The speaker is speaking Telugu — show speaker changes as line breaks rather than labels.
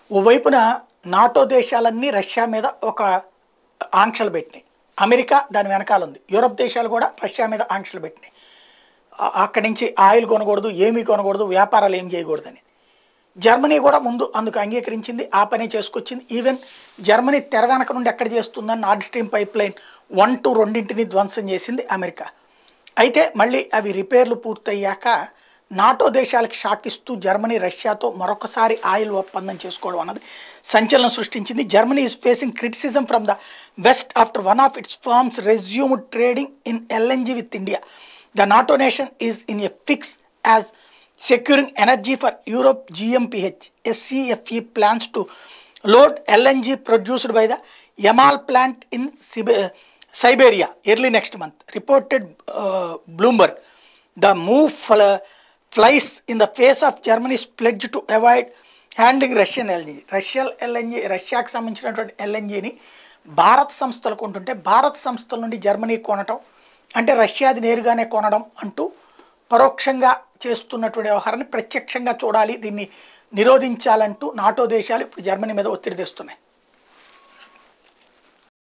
ఓవైపున నాటో దేశాలన్నీ రష్యా మీద ఒక ఆంక్షలు పెట్టినాయి అమెరికా దాని వెనకాల ఉంది యూరప్ దేశాలు కూడా రష్యా మీద ఆంక్షలు పెట్టినాయి ఆ- అక్కడి నుంచి ఆయిల్ కొనకూడదు ఏమీ కొనకూడదు వ్యాపారాలు ఏం చేయకూడదని జర్మనీ కూడా ముందు అందుకు అంగీకరించింది ఆ పని చేసుకొచ్చింది ఈవెన్ జర్మనీ తెర వెనక నుండి ఎక్కడ చేస్తుందని Nord Stream pipeline one two రెండింటిని ధ్వంసం చేసింది అమెరికా అయితే మళ్ళీ అవి రిపేర్లు పూర్తయ్యాక నాటో దేశాలకు షాక్ ఇస్తూ జర్మనీ రష్యాతో మరొకసారి ఆయిల్ ఒప్పందం చేసుకోవడం అన్నది సంచలనం సృష్టించింది Germany is facing criticism from the West after one of its firms resumed trading in LNG with India the NATO nation is in a fix as securing energy for Europe GmbH. SCFE plans to load LNG produced by the Yamal plant in Sib- Siberia early next month, reported uh, Bloomberg. The move fl- flies in the face of Germany's pledge to avoid handling Russian LNG Russian LNG రష్యాకి సంబంధించినటువంటి ఎల్ఎన్జీని భారత్ సంస్థలు కొంటుంటే భారత్ సంస్థల నుండి జర్మనీ కొనటం అంటే రష్యాది నేరుగానే కొనడం అంటూ పరోక్షంగా చేస్తున్నటువంటి వ్యవహారాన్ని ప్రత్యక్షంగా చూడాలి దీన్ని నిరోధించాలంటూ నాటో దేశాలు ఇప్పుడు జర్మనీ మీద ఒత్తిడి తెస్తున్నాయి